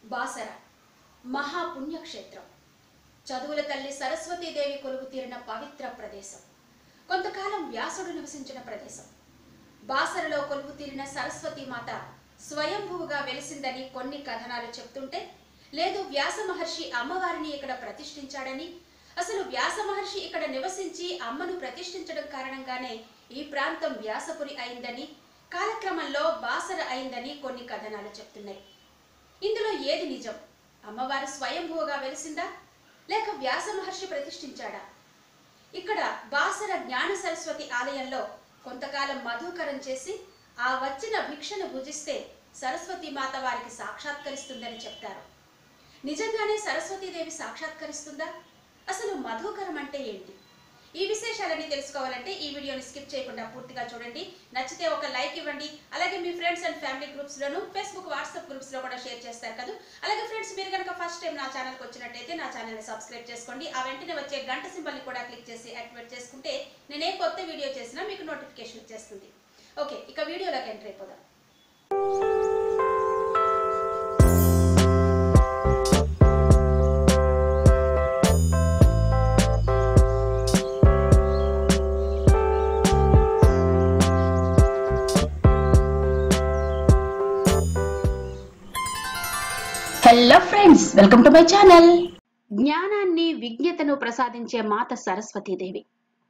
బాసర మహాపుణ్యక్షేత్రం చదువుల తల్లి సరస్వతీదేవి కొలువు తీరిన పవిత్ర ప్రదేశం కొంతకాలం వ్యాసుడు నివసించిన ప్రదేశం బాసరలో కొలువు తీరిన సరస్వతీ మాత స్వయంభువుగా వెలిసిందని కొన్ని కథనాలు చెప్తుంటే లేదు వ్యాస మహర్షి అమ్మవారిని ఇక్కడ ప్రతిష్ఠించాడని అసలు వ్యాస మహర్షి ఇక్కడ నివసించి అమ్మను ప్రతిష్ఠించడం కారణంగానే ఈ ప్రాంతం వ్యాసపురి అయిందని కాలక్రమంలో బాసర అయిందని కొన్ని కథనాలు చెప్తున్నాయి ఇందులో ఏది నిజం అమ్మవారు స్వయంభూగా వెలిసిందా లేక వ్యాస మహర్షి ప్రతిష్ఠించాడా ఇక్కడ బాసర జ్ఞాన సరస్వతి ఆలయంలో కొంతకాలం మధుకరం చేసి ఆ వచ్చిన భిక్షను భుజిస్తే సరస్వతి మాత వారికి సాక్షాత్కరిస్తుందని చెప్తారు నిజంగానే సరస్వతీదేవి సాక్షాత్కరిస్తుందా అసలు మధుకరం అంటే ఏంటి ఈ విశేషాలన్నీ తెలుసుకోవాలంటే ఈ వీడియోని స్కిప్ చేయకుండా పూర్తిగా చూడండి నచ్చితే ఒక లైక్ ఇవ్వండి అలాగే మీ ఫ్రెండ్స్ అండ్ ఫ్యామిలీ గ్రూప్స్ లోను ఫేస్బుక్ వాట్సాప్ గ్రూప్స్ లో కూడా షేర్ చేస్తారు కదా అలాగే ఫ్రెండ్స్ మీరు కనుక ఫస్ట్ టైం నా ఛానల్కి వచ్చినట్టయితే నా ఛానల్ని సబ్స్క్రైబ్ చేసుకోండి ఆ వెంటనే వచ్చే గంట సింబల్ని కూడా క్లిక్ చేసి యాక్టివేట్ చేసుకుంటే నేను ఏ కొత్త వీడియో చేసినా మీకు నోటిఫికేషన్ వచ్చేస్తుంది ఓకే ఇక వీడియోలోకి ఎంటర్ అయిపోదాం hello friends welcome to my channel జ్ఞానాన్ని విజ్ఞతను ప్రసాదించే మాత సరస్వతీదేవి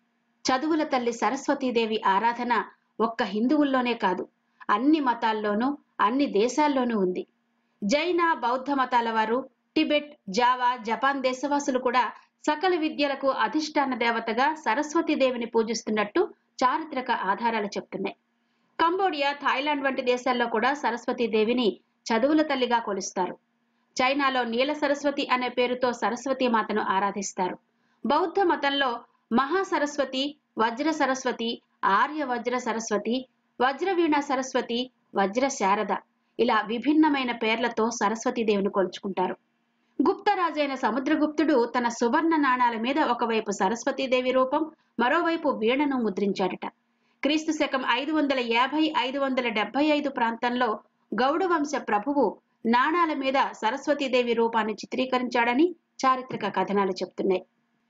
చదువుల తల్లి సరస్వతీదేవి ఆరాధన ఒక్క హిందువుల్లోనే కాదు అన్ని మతాల్లోనూ అన్ని దేశాల్లోనూ ఉంది జైన బౌద్ధ మతాల వారు టిబెట్ జావా జపాన్ దేశవాసులు కూడా సకల విద్యలకు అధిష్టాన దేవతగా సరస్వతీదేవిని పూజిస్తున్నట్టు చారిత్రక ఆధారాలు చెప్తున్నాయి కంబోడియా థాయిలాండ్ వంటి దేశాల్లో కూడా సరస్వతీదేవిని చదువుల తల్లిగా కొలుస్తారు చైనాలో నీల సరస్వతి అనే పేరుతో సరస్వతి మాతను ఆరాధిస్తారు బౌద్ధ మతంలో మహా సరస్వతి వజ్ర సరస్వతి ఆర్య వజ్ర సరస్వతి వజ్రవీణ సరస్వతి వజ్ర శారద ఇలా విభిన్నమైన పేర్లతో సరస్వతీదేవిని కొలుచుకుంటారు గుప్తరాజైన సముద్రగుప్తుడు తన సువర్ణ నాణాల మీద ఒకవైపు సరస్వతీదేవి రూపం మరోవైపు వీణను ముద్రించాడట క్రీస్తు శకం ఐదు వందల యాభై ఐదు వందల డెబ్బై ఐదు ప్రాంతంలో గౌడ వంశ ప్రభువు నాణాల మీద సరస్వతీదేవి రూపాన్ని చిత్రీకరించాడని చారిత్రక కథనాలు చెప్తున్నాయి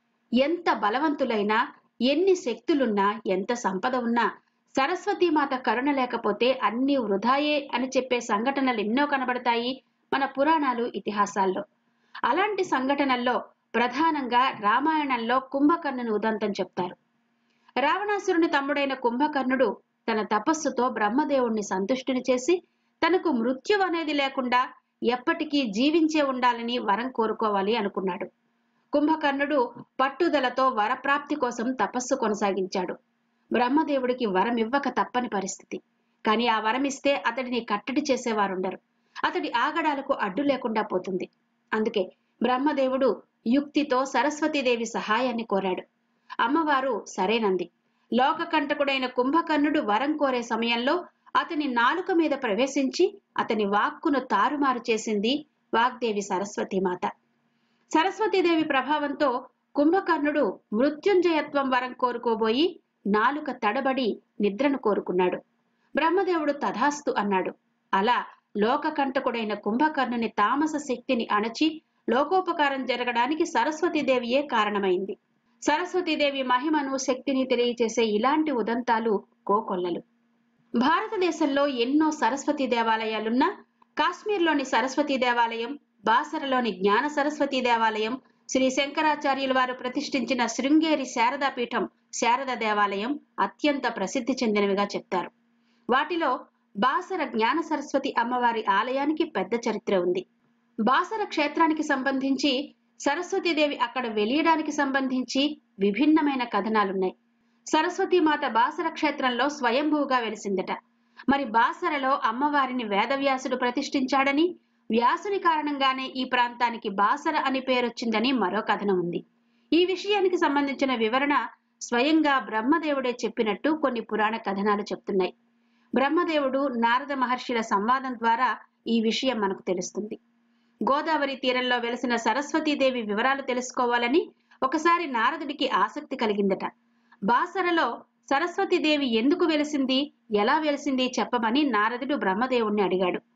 ఎంత బలవంతులైనా ఎన్ని శక్తులున్నా ఎంత సంపద ఉన్నా సరస్వతీమాత కరుణ లేకపోతే అన్ని వృధాయే అని చెప్పే సంఘటనలు ఎన్నో కనబడతాయి మన పురాణాలు ఇతిహాసాల్లో అలాంటి సంఘటనల్లో ప్రధానంగా రామాయణంలో కుంభకర్ణుని ఉదంతం చెప్తారు రావణాసురుని తమ్ముడైన కుంభకర్ణుడు తన తపస్సుతో బ్రహ్మదేవుణ్ణి సంతుష్టుని చేసి తనకు మృత్యు అనేది లేకుండా ఎప్పటికీ జీవించే ఉండాలని వరం కోరుకోవాలి అనుకున్నాడు కుంభకర్ణుడు పట్టుదలతో వరప్రాప్తి కోసం తపస్సు కొనసాగించాడు బ్రహ్మదేవుడికి వరం ఇవ్వక తప్పని పరిస్థితి కానీ ఆ వరం ఇస్తే అతడిని కట్టడి చేసేవారుండరు అతడి ఆగడాలకు అడ్డు లేకుండా పోతుంది అందుకే బ్రహ్మదేవుడు యుక్తితో సరస్వతీదేవి సహాయాన్ని కోరాడు అమ్మవారు సరేనంది లోకకంటకుడైన కుంభకర్ణుడు వరం కోరే సమయంలో అతని నాలుక మీద ప్రవేశించి అతని వాక్కును తారుమారు చేసింది వాగ్దేవి సరస్వతీమాత సరస్వతీదేవి ప్రభావంతో కుంభకర్ణుడు మృత్యుంజయత్వం వరం కోరుకోబోయి నాలుక తడబడి నిద్రను కోరుకున్నాడు బ్రహ్మదేవుడు తథాస్తు అన్నాడు అలా లోకకంటకుడైన కుంభకర్ణుని తామస శక్తిని అణచి లోకోపకారం జరగడానికి సరస్వతీదేవియే కారణమైంది సరస్వతీదేవి మహిమను శక్తిని తెలియచేసే ఇలాంటి ఉదంతాలు కోకొల్లలు భారతదేశంలో ఎన్నో సరస్వతి దేవాలయాలున్నా కాశ్మీర్లోని సరస్వతి దేవాలయం బాసరలోని జ్ఞాన సరస్వతి దేవాలయం శ్రీ శంకరాచార్యుల వారు ప్రతిష్ఠించిన శృంగేరి శారదా పీఠం శారద దేవాలయం అత్యంత ప్రసిద్ధి చెందినవిగా చెప్తారు వాటిలో బాసర జ్ఞాన సరస్వతి అమ్మవారి ఆలయానికి పెద్ద చరిత్ర ఉంది బాసర క్షేత్రానికి సంబంధించి సరస్వతీదేవి అక్కడ వెలియడానికి సంబంధించి విభిన్నమైన కథనాలున్నాయి సరస్వతీమాత బాసర క్షేత్రంలో స్వయంభూగా వెలిసిందట మరి బాసరలో అమ్మవారిని వేదవ్యాసుడు ప్రతిష్ఠించాడని వ్యాసుని కారణంగానే ఈ ప్రాంతానికి బాసర అని పేరొచ్చిందని మరో కథనం ఉంది ఈ విషయానికి సంబంధించిన వివరణ స్వయంగా బ్రహ్మదేవుడే చెప్పినట్టు కొన్ని పురాణ కథనాలు చెప్తున్నాయి బ్రహ్మదేవుడు నారద మహర్షుల సంవాదం ద్వారా ఈ విషయం మనకు తెలుస్తుంది గోదావరి తీరంలో వెలిసిన సరస్వతీదేవి వివరాలు తెలుసుకోవాలని ఒకసారి నారదుడికి ఆసక్తి కలిగిందట బాసరలో సరస్వతీదేవి ఎందుకు వెలిసింది ఎలా వెలిసింది చెప్పమని నారదుడు బ్రహ్మదేవుణ్ణి అడిగాడు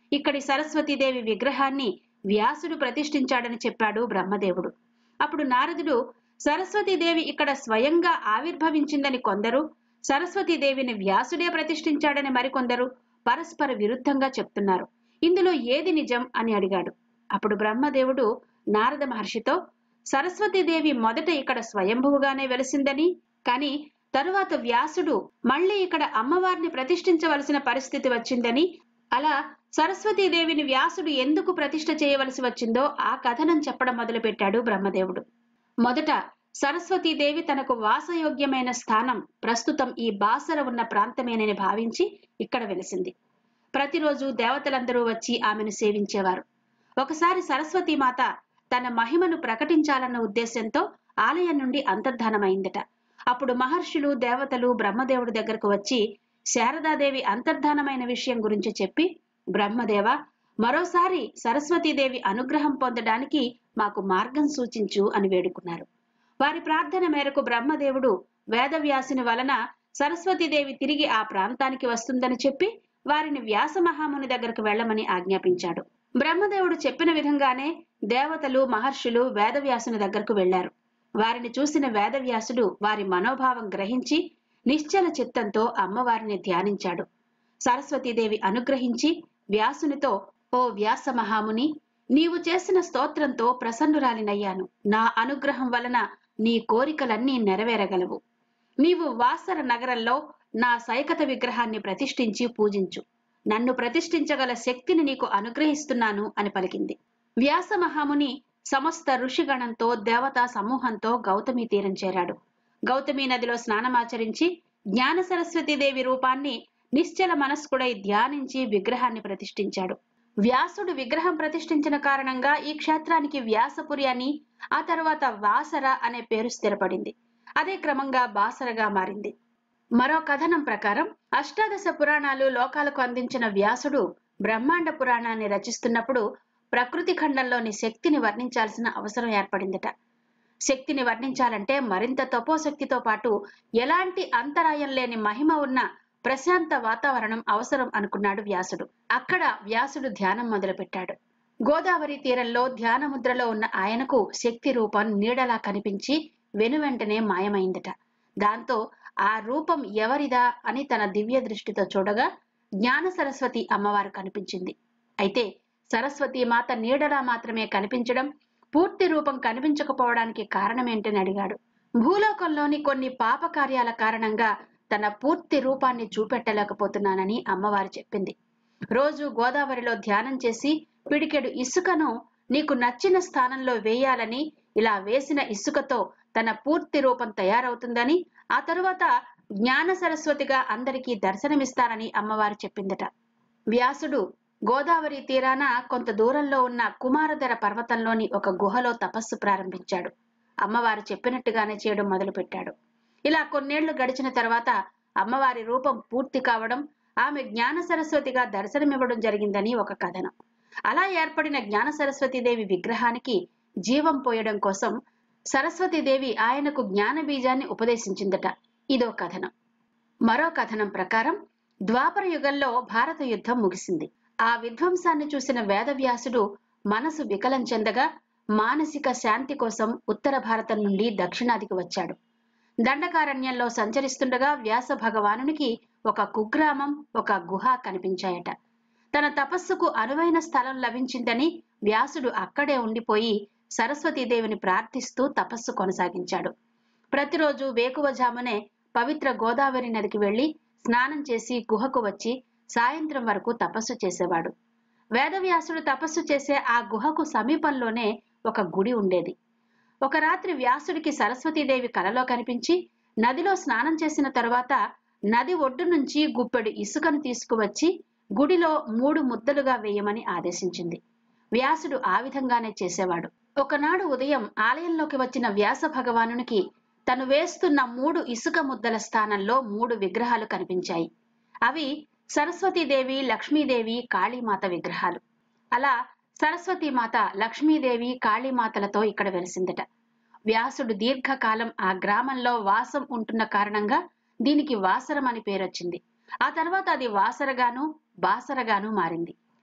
ఇక్కడి సరస్వతీదేవి విగ్రహాన్ని వ్యాసుడు ప్రతిష్ఠించాడని చెప్పాడు బ్రహ్మదేవుడు అప్పుడు నారదుడు సరస్వతీదేవి ఇక్కడ స్వయంగా ఆవిర్భవించిందని కొందరు సరస్వతీదేవిని వ్యాసుడే ప్రతిష్ఠించాడని మరికొందరు పరస్పర విరుద్ధంగా చెప్తున్నారు ఇందులో ఏది నిజం అని అడిగాడు అప్పుడు బ్రహ్మదేవుడు నారద మహర్షితో సరస్వతీదేవి మొదట ఇక్కడ స్వయంభువుగానే వెలిసిందని కాని తరువాత వ్యాసుడు మళ్ళీ ఇక్కడ అమ్మవారిని ప్రతిష్ఠించవలసిన పరిస్థితి వచ్చిందని అలా సరస్వతీదేవిని వ్యాసుడు ఎందుకు ప్రతిష్ఠ చేయవలసి వచ్చిందో ఆ కథనం చెప్పడం మొదలుపెట్టాడు బ్రహ్మదేవుడు మొదట సరస్వతీదేవి తనకు వాసయోగ్యమైన స్థానం ప్రస్తుతం ఈ బాసర ఉన్న ప్రాంతమేనని భావించి ఇక్కడ వెలిసింది ప్రతిరోజు దేవతలందరూ వచ్చి ఆమెను సేవించేవారు ఒకసారి సరస్వతీమాత తన మహిమను ప్రకటించాలన్న ఉద్దేశంతో ఆలయం నుండి అంతర్ధానమైందట అప్పుడు మహర్షులు దేవతలు బ్రహ్మదేవుడి దగ్గరకు వచ్చి శారదాదేవి అంతర్ధానమైన విషయం గురించి చెప్పి బ్రహ్మదేవ మరోసారి సరస్వతీదేవి అనుగ్రహం పొందడానికి మాకు మార్గం సూచించు అని వేడుకున్నారు వారి ప్రార్థన మేరకు బ్రహ్మదేవుడు వేదవ్యాసుని వలన సరస్వతీదేవి తిరిగి ఆ ప్రాంతానికి వస్తుందని చెప్పి వారిని వ్యాస మహాముని దగ్గరకు వెళ్ళమని ఆజ్ఞాపించాడు బ్రహ్మదేవుడు చెప్పిన విధంగానే దేవతలు మహర్షులు వేదవ్యాసుని దగ్గరకు వెళ్లారు వారిని చూసిన వేదవ్యాసుడు వారి మనోభావం గ్రహించి నిశ్చల చిత్తంతో అమ్మవారిని ధ్యానించాడు సరస్వతీదేవి అనుగ్రహించి వ్యాసునితో ఓ వ్యాస మహాముని నీవు చేసిన స్తోత్రంతో ప్రసన్నురాలినయ్యాను నా అనుగ్రహం వలన నీ కోరికలన్నీ నెరవేరగలవు నీవు వాసర నగరంలో నా సైకత విగ్రహాన్ని ప్రతిష్ఠించి పూజించు నన్ను ప్రతిష్ఠించగల శక్తిని నీకు అనుగ్రహిస్తున్నాను అని పలికింది వ్యాస మహాముని సమస్త ఋషిగణంతో దేవతా సమూహంతో గౌతమి తీరం చేరాడు గౌతమి నదిలో స్నానమాచరించి జ్ఞాన సరస్వతీదేవి రూపాన్ని నిశ్చల మనస్కుడై ధ్యానించి విగ్రహాన్ని ప్రతిష్ఠించాడు వ్యాసుడు విగ్రహం ప్రతిష్ఠించిన కారణంగా ఈ క్షేత్రానికి వ్యాసపురి అని ఆ తర్వాత వాసర అనే పేరు స్థిరపడింది అదే క్రమంగా బాసరగా మారింది మరో కథనం ప్రకారం అష్టాదశ పురాణాలు లోకాలకు అందించిన వ్యాసుడు బ్రహ్మాండ పురాణాన్ని రచిస్తున్నప్పుడు ప్రకృతి ఖండంలోని శక్తిని వర్ణించాల్సిన అవసరం ఏర్పడిందట శక్తిని వర్ణించాలంటే మరింత తపోశక్తితో పాటు ఎలాంటి అంతరాయం లేని మహిమ ఉన్న ప్రశాంత వాతావరణం అవసరం అనుకున్నాడు వ్యాసుడు అక్కడ వ్యాసుడు ధ్యానం మొదలుపెట్టాడు గోదావరి తీరంలో ధ్యాన ముద్రలో ఉన్న ఆయనకు శక్తి రూపం నీడలా కనిపించి వెనువెంటనే మాయమైందట దాంతో ఆ రూపం ఎవరిదా అని తన దివ్య దృష్టితో చూడగా జ్ఞాన సరస్వతి అమ్మవారు కనిపించింది అయితే సరస్వతి మాత నీడలా మాత్రమే కనిపించడం పూర్తి రూపం కనిపించకపోవడానికి కారణమేంటని అడిగాడు భూలోకంలోని కొన్ని పాప కార్యాల కారణంగా తన పూర్తి రూపాన్ని చూపెట్టలేకపోతున్నానని అమ్మవారు చెప్పింది రోజు గోదావరిలో ధ్యానం చేసి పిడికెడు ఇసుకను నీకు నచ్చిన స్థానంలో వేయాలని ఇలా వేసిన ఇసుకతో తన పూర్తి రూపం తయారవుతుందని ఆ తరువాత జ్ఞాన సరస్వతిగా అందరికీ దర్శనమిస్తానని అమ్మవారు చెప్పిందట వ్యాసుడు గోదావరి తీరాన కొంత దూరంలో ఉన్న కుమారధర పర్వతంలోని ఒక గుహలో తపస్సు ప్రారంభించాడు అమ్మవారు చెప్పినట్టుగానే చేయడం మొదలుపెట్టాడు ఇలా కొన్నేళ్లు గడిచిన తర్వాత అమ్మవారి రూపం పూర్తి కావడం ఆమె జ్ఞాన సరస్వతిగా దర్శనమివ్వడం జరిగిందని ఒక కథనం అలా ఏర్పడిన జ్ఞాన సరస్వతీదేవి విగ్రహానికి జీవం పోయడం కోసం సరస్వతీదేవి ఆయనకు జ్ఞాన బీజాన్ని ఉపదేశించిందట ఇదో కథనం మరో కథనం ప్రకారం ద్వాపర యుగంలో భారత యుద్ధం ముగిసింది ఆ విధ్వంసాన్ని చూసిన వేదవ్యాసుడు మనసు వికలం చెందగా మానసిక శాంతి కోసం ఉత్తర భారతం నుండి దక్షిణాదికి వచ్చాడు దండకారణ్యంలో సంచరిస్తుండగా వ్యాస భగవానునికి ఒక కుగ్రామం ఒక గుహ కనిపించాయట తన తపస్సుకు అనువైన స్థలం లభించిందని వ్యాసుడు అక్కడే ఉండిపోయి సరస్వతీదేవిని ప్రార్థిస్తూ తపస్సు కొనసాగించాడు ప్రతిరోజు వేకువజామునే పవిత్ర గోదావరి నదికి వెళ్లి స్నానం చేసి గుహకు వచ్చి సాయంత్రం వరకు తపస్సు చేసేవాడు వేదవ్యాసుడు తపస్సు చేసే ఆ గుహకు సమీపంలోనే ఒక గుడి ఉండేది ఒక రాత్రి వ్యాసుడికి సరస్వతీదేవి కలలో కనిపించి నదిలో స్నానం చేసిన తరువాత నది ఒడ్డు నుంచి గుప్పెడు ఇసుకను తీసుకువచ్చి గుడిలో మూడు ముద్దలుగా వేయమని ఆదేశించింది వ్యాసుడు ఆ విధంగానే చేసేవాడు ఒకనాడు ఉదయం ఆలయంలోకి వచ్చిన వ్యాస భగవానునికి తను వేస్తున్న మూడు ఇసుక ముద్దల స్థానంలో మూడు విగ్రహాలు కనిపించాయి అవి సరస్వతీదేవి లక్ష్మీదేవి కాళీమాత విగ్రహాలు అలా సరస్వతీమాత లక్ష్మీదేవి కాళీమాతలతో ఇక్కడ వెలిసిందట వ్యాసుడు దీర్ఘకాలం ఆ గ్రామంలో వాసం ఉంటున్న కారణంగా దీనికి వాసరం అని పేరొచ్చింది ఆ తర్వాత అది వాసరగాను బాసరగాను మారింది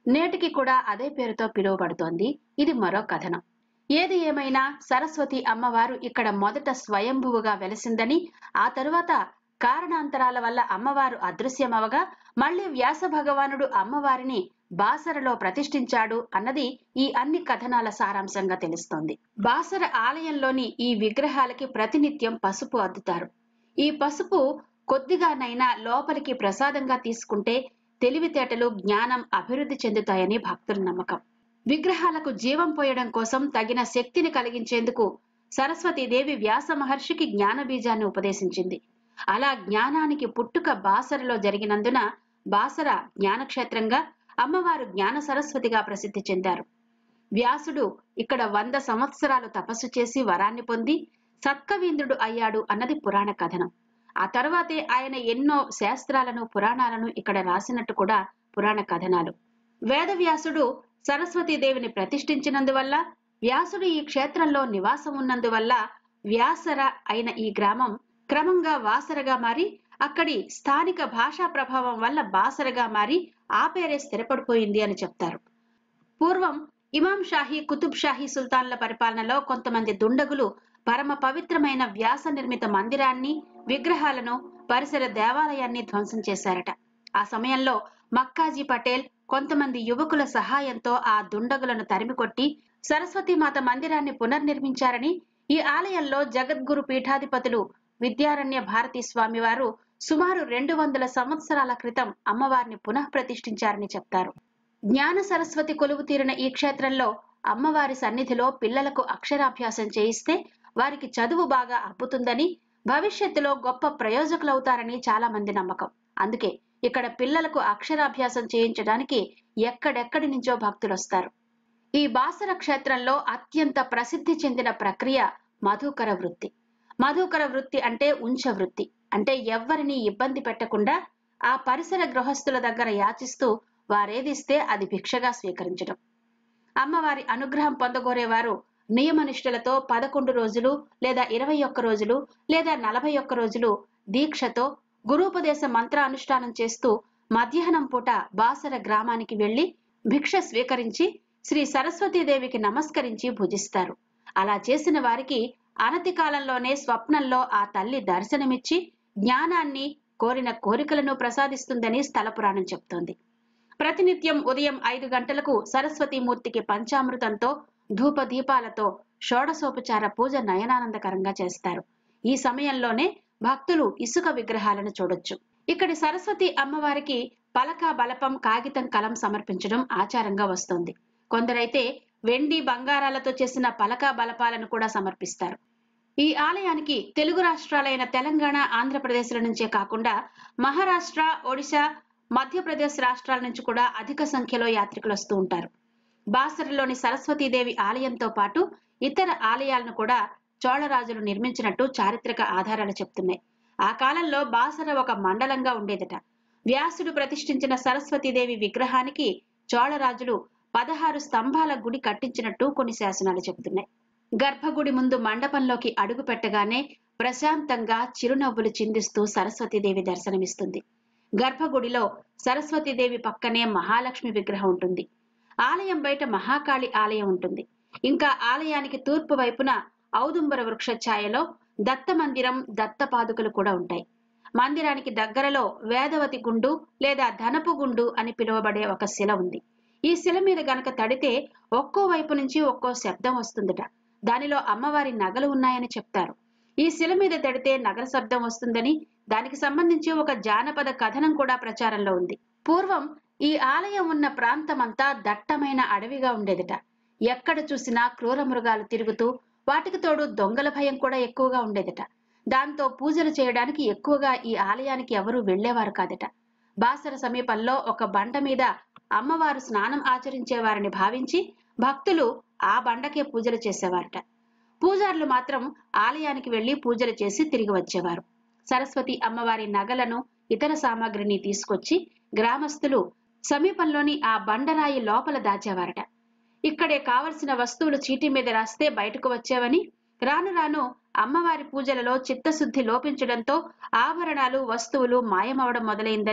నేటికి కూడా అదే పేరుతో పిలువబడుతోంది ఇది మరో కథనం ఏది ఏమైనా సరస్వతి అమ్మవారు ఇక్కడ మొదట స్వయంభువుగా వెలసిందని ఆ తరువాత కారణాంతరాల వల్ల అమ్మవారు అదృశ్యమవగా మళ్లీ వ్యాస భగవానుడు అమ్మవారిని బాసరలో ప్రతిష్ఠించాడు అన్నది ఈ అన్ని కథనాల సారాంశంగా తెలుస్తోంది బాసర ఆలయంలోని ఈ విగ్రహాలకి ప్రతినిత్యం పసుపు అద్దుతారు ఈ పసుపు కొద్దిగానైనా లోపలికి ప్రసాదంగా తీసుకుంటే తెలివితేటలు జ్ఞానం అభివృద్ధి చెందుతాయని భక్తుల నమ్మకం విగ్రహాలకు జీవం పోయడం కోసం తగిన శక్తిని కలిగించేందుకు సరస్వతీదేవి వ్యాస మహర్షికి జ్ఞాన బీజాన్ని ఉపదేశించింది అలా జ్ఞానానికి పుట్టుక బాసరలో జరిగినందున బాసర జ్ఞానక్షేత్రంగా అమ్మవారు జ్ఞాన సరస్వతిగా ప్రసిద్ధి చెందారు వ్యాసుడు ఇక్కడ వంద సంవత్సరాలు తపస్సు చేసి వరాన్ని పొంది సత్కవీంద్రుడు అయ్యాడు అన్నది పురాణ కథనం ఆ తర్వాతే ఆయన ఎన్నో శాస్త్రాలను పురాణాలను ఇక్కడ రాసినట్టు కూడా పురాణ కథనాలు వేదవ్యాసుడు సరస్వతీదేవిని ప్రతిష్ఠించినందువల్ల వ్యాసుడు ఈ క్షేత్రంలో నివాసం ఉన్నందువల్ల వ్యాసర అయిన ఈ గ్రామం క్రమంగా వాసరగా మారి అక్కడి స్థానిక భాషా ప్రభావం వల్ల బాసరగా మారి ఆ పేరే స్థిరపడిపోయింది అని చెప్తారు పూర్వం ఇమాం షాహీ కుతుబ్ షాహీ సుల్తాన్ల పరిపాలనలో కొంతమంది దుండగులు పరమ పవిత్రమైన వ్యాస నిర్మిత మందిరాన్ని విగ్రహాలను పరిసర దేవాలయాన్ని ధ్వంసం చేశారట ఆ సమయంలో మక్కాజీ పటేల్ కొంతమంది యువకుల సహాయంతో ఆ దుండగులను తరిమికొట్టి సరస్వతీమాత మందిరాన్ని పునర్నిర్మించారని ఈ ఆలయంలో జగద్గురు పీఠాధిపతులు విద్యారణ్య భారతీ స్వామివారు సుమారు రెండు వందల సంవత్సరాల క్రితం అమ్మవారిని పునః ప్రతిష్ఠించారని చెప్తారు జ్ఞాన సరస్వతి కొలువు తీరిన ఈ క్షేత్రంలో అమ్మవారి సన్నిధిలో పిల్లలకు అక్షరాభ్యాసం చేయిస్తే వారికి చదువు బాగా అబ్బుతుందని భవిష్యత్తులో గొప్ప ప్రయోజకులవుతారని చాలా మంది నమ్మకం అందుకే ఇక్కడ పిల్లలకు అక్షరాభ్యాసం చేయించడానికి ఎక్కడెక్కడి నుంచో భక్తులు వస్తారు ఈ బాసర క్షేత్రంలో అత్యంత ప్రసిద్ధి చెందిన ప్రక్రియ మధుకర వృత్తి మధుకర వృత్తి అంటే ఉంచ వృత్తి అంటే ఎవ్వరిని ఇబ్బంది పెట్టకుండా ఆ పరిసర గృహస్థుల దగ్గర యాచిస్తూ వారేదిస్తే అది భిక్షగా స్వీకరించడం అమ్మవారి అనుగ్రహం పొందగోరేవారు నియమనిష్ఠులతో పదకొండు రోజులు లేదా ఇరవై ఒక్క రోజులు లేదా నలభై ఒక్క రోజులు దీక్షతో గురూపదేశ మంత్ర అనుష్ఠానం చేస్తూ మధ్యాహ్నం పూట బాసర గ్రామానికి వెళ్లి భిక్ష స్వీకరించి శ్రీ సరస్వతీదేవికి నమస్కరించి భుజిస్తారు అలా చేసిన వారికి అనతి కాలంలోనే స్వప్నంలో ఆ తల్లి దర్శనమిచ్చి జ్ఞానాన్ని కోరిన కోరికలను ప్రసాదిస్తుందని స్థల పురాణం చెప్తోంది ప్రతినిత్యం ఉదయం ఐదు గంటలకు సరస్వతీమూర్తికి పంచామృతంతో ధూప దీపాలతో షోడసోపచార పూజ నయనానందకరంగా చేస్తారు ఈ సమయంలోనే భక్తులు ఇసుక విగ్రహాలను చూడొచ్చు ఇక్కడి సరస్వతి అమ్మవారికి పలక బలపం కాగితం కలం సమర్పించడం ఆచారంగా వస్తోంది కొందరైతే వెండి బంగారాలతో చేసిన పలక బలపాలను కూడా సమర్పిస్తారు ఈ ఆలయానికి తెలుగు రాష్ట్రాలైన తెలంగాణ ఆంధ్రప్రదేశ్ల నుంచే కాకుండా మహారాష్ట్ర ఒడిశా మధ్యప్రదేశ్ రాష్ట్రాల నుంచి కూడా అధిక సంఖ్యలో యాత్రికులు వస్తూ ఉంటారు బాసరలోని సరస్వతీదేవి ఆలయంతో పాటు ఇతర ఆలయాలను కూడా చోళరాజులు నిర్మించినట్టు చారిత్రక ఆధారాలు చెప్తున్నాయి ఆ కాలంలో బాసర ఒక మండలంగా ఉండేదట వ్యాసుడు ప్రతిష్ఠించిన సరస్వతీదేవి విగ్రహానికి చోళరాజులు పదహారు స్తంభాల గుడి కట్టించినట్టు కొన్ని శాసనాలు చెబుతున్నాయి గర్భగుడి ముందు మండపంలోకి అడుగు పెట్టగానే ప్రశాంతంగా చిరునవ్వులు చిందిస్తూ సరస్వతీదేవి దర్శనమిస్తుంది గర్భగుడిలో సరస్వతీదేవి పక్కనే మహాలక్ష్మి విగ్రహం ఉంటుంది ఆలయం బయట మహాకాళి ఆలయం ఉంటుంది ఇంకా ఆలయానికి తూర్పు వైపున ఔదుంబర వృక్ష ఛాయలో దత్త మందిరం దత్త పాదుకలు కూడా ఉంటాయి మందిరానికి దగ్గరలో వేదవతి గుండు లేదా ధనపు గుండు అని పిలువబడే ఒక శిల ఉంది ఈ శిల మీద గనక తడితే ఒక్కో వైపు నుంచి ఒక్కో శబ్దం వస్తుందట దానిలో అమ్మవారి నగలు ఉన్నాయని చెప్తారు ఈ శిల మీద తడితే నగల శబ్దం వస్తుందని దానికి సంబంధించి ఒక జానపద కథనం కూడా ప్రచారంలో ఉంది పూర్వం ఈ ఆలయం ఉన్న ప్రాంతమంతా దట్టమైన అడవిగా ఉండేదట ఎక్కడ చూసినా క్రూర మృగాలు తిరుగుతూ వాటికి తోడు దొంగల భయం కూడా ఎక్కువగా ఉండేదట దాంతో పూజలు చేయడానికి ఎక్కువగా ఈ ఆలయానికి ఎవరూ వెళ్లేవారు కాదట బాసర సమీపంలో ఒక బండ మీద అమ్మవారు స్నానం ఆచరించేవారని భావించి భక్తులు ఆ బండకే పూజలు చేసేవారట పూజారులు మాత్రం ఆలయానికి వెళ్లి పూజలు చేసి తిరిగి వచ్చేవారు సరస్వతి అమ్మవారి నగలను ఇతర సామాగ్రిని తీసుకొచ్చి గ్రామస్తులు సమీపంలోని ఆ బండరాయి లోపల దాచేవారట ఇక్కడే కావలసిన వస్తువులు చీటీ మీద రాస్తే బయటకు వచ్చేవని రాను రాను అమ్మవారి పూజలలో చిత్తశుద్ధి లోపించడంతో ఆభరణాలు వస్తువులు మాయమవడం మొదలైందని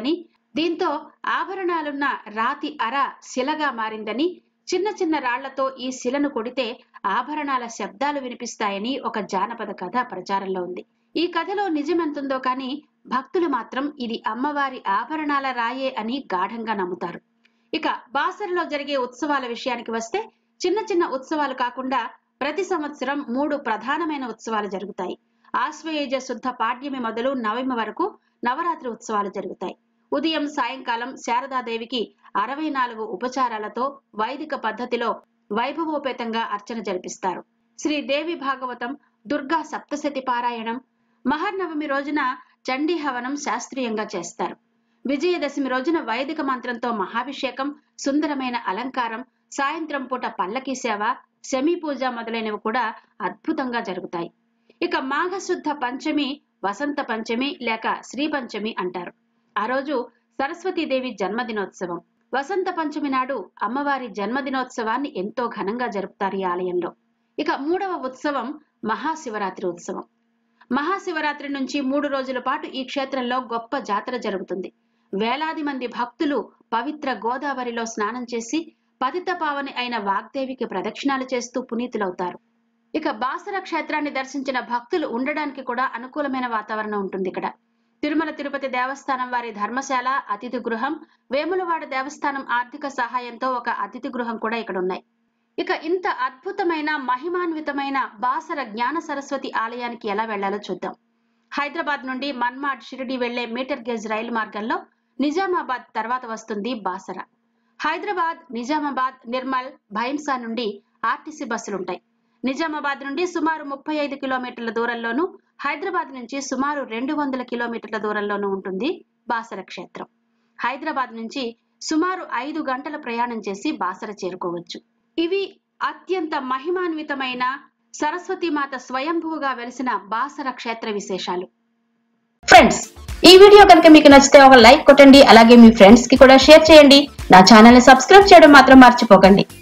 దీంతో ఆభరణాలున్న రాతి అర శిలగా మారిందని చిన్న చిన్న రాళ్లతో ఈ శిలను కొడితే ఆభరణాల శబ్దాలు వినిపిస్తాయని ఒక జానపద కథ ప్రచారంలో ఉంది ఈ కథలో నిజమెంతుందో కానీ భక్తులు మాత్రం ఇది అమ్మవారి ఆభరణాల రాయే అని గాఢంగా నమ్ముతారు ఇక బాసరలో జరిగే ఉత్సవాల విషయానికి వస్తే చిన్న చిన్న ఉత్సవాలు కాకుండా ప్రతి సంవత్సరం మూడు ప్రధానమైన ఉత్సవాలు జరుగుతాయి ఆశ్వయుజ శుద్ధ పాడ్యమి మొదలు నవమి వరకు నవరాత్రి ఉత్సవాలు జరుగుతాయి ఉదయం సాయంకాలం శారదాదేవికి అరవై నాలుగు ఉపచారాలతో వైదిక పద్ధతిలో వైభవోపేతంగా అర్చన జరిపిస్తారు శ్రీ దేవి భాగవతం దుర్గా సప్తశతి పారాయణం మహర్నవమి రోజున చండీ హవనం శాస్త్రీయంగా చేస్తారు విజయదశమి రోజున వైదిక మంత్రంతో మహాభిషేకం సుందరమైన అలంకారం సాయంత్రం పూట పల్లకి సేవ శమీ పూజ మొదలైనవి కూడా అద్భుతంగా జరుగుతాయి ఇక మాఘశుద్ధ పంచమి వసంత పంచమి లేక శ్రీ పంచమి అంటారు ఆ రోజు సరస్వతీదేవి జన్మదినోత్సవం వసంత పంచమి నాడు అమ్మవారి జన్మదినోత్సవాన్ని ఎంతో ఘనంగా జరుపుతారు ఈ ఆలయంలో ఇక మూడవ ఉత్సవం మహాశివరాత్రి ఉత్సవం మహాశివరాత్రి నుంచి మూడు రోజుల పాటు ఈ క్షేత్రంలో గొప్ప జాతర జరుగుతుంది వేలాది మంది భక్తులు పవిత్ర గోదావరిలో స్నానం చేసి పతిత పావని అయిన వాగ్దేవికి ప్రదక్షిణాలు చేస్తూ పునీతులవుతారు ఇక బాసర క్షేత్రాన్ని దర్శించిన భక్తులు ఉండడానికి కూడా అనుకూలమైన వాతావరణం ఉంటుంది ఇక్కడ తిరుమల తిరుపతి దేవస్థానం వారి ధర్మశాల అతిథి గృహం వేములవాడ దేవస్థానం ఆర్థిక సహాయంతో ఒక అతిథి గృహం కూడా ఇక్కడ ఉన్నాయి ఇక ఇంత అద్భుతమైన మహిమాన్వితమైన బాసర జ్ఞాన సరస్వతి ఆలయానికి ఎలా వెళ్లాలో చూద్దాం హైదరాబాద్ నుండి మన్మాడ్ షిరిడి వెళ్లే మీటర్ గేజ్ రైలు మార్గంలో నిజామాబాద్ తర్వాత వస్తుంది బాసర హైదరాబాద్ నిజామాబాద్ నిర్మల్ భైంసా నుండి ఆర్టీసీ బస్సులుంటాయి నిజామాబాద్ నుండి సుమారు ముప్పై ఐదు కిలోమీటర్ల దూరంలోను హైదరాబాద్ నుంచి సుమారు రెండు వందల కిలోమీటర్ల దూరంలోనూ ఉంటుంది బాసర క్షేత్రం హైదరాబాద్ నుంచి సుమారు ఐదు గంటల ప్రయాణం చేసి బాసర చేరుకోవచ్చు ఇవి అత్యంత మహిమాన్వితమైన సరస్వతీమాత స్వయంభువుగా వెలిసిన బాసర క్షేత్ర విశేషాలు ఫ్రెండ్స్ ఈ వీడియో కనుక మీకు నచ్చితే ఒక లైక్ కొట్టండి అలాగే మీ ఫ్రెండ్స్ కి కూడా షేర్ చేయండి నా ఛానల్ ని సబ్స్క్రైబ్ చేయడం మాత్రం మర్చిపోకండి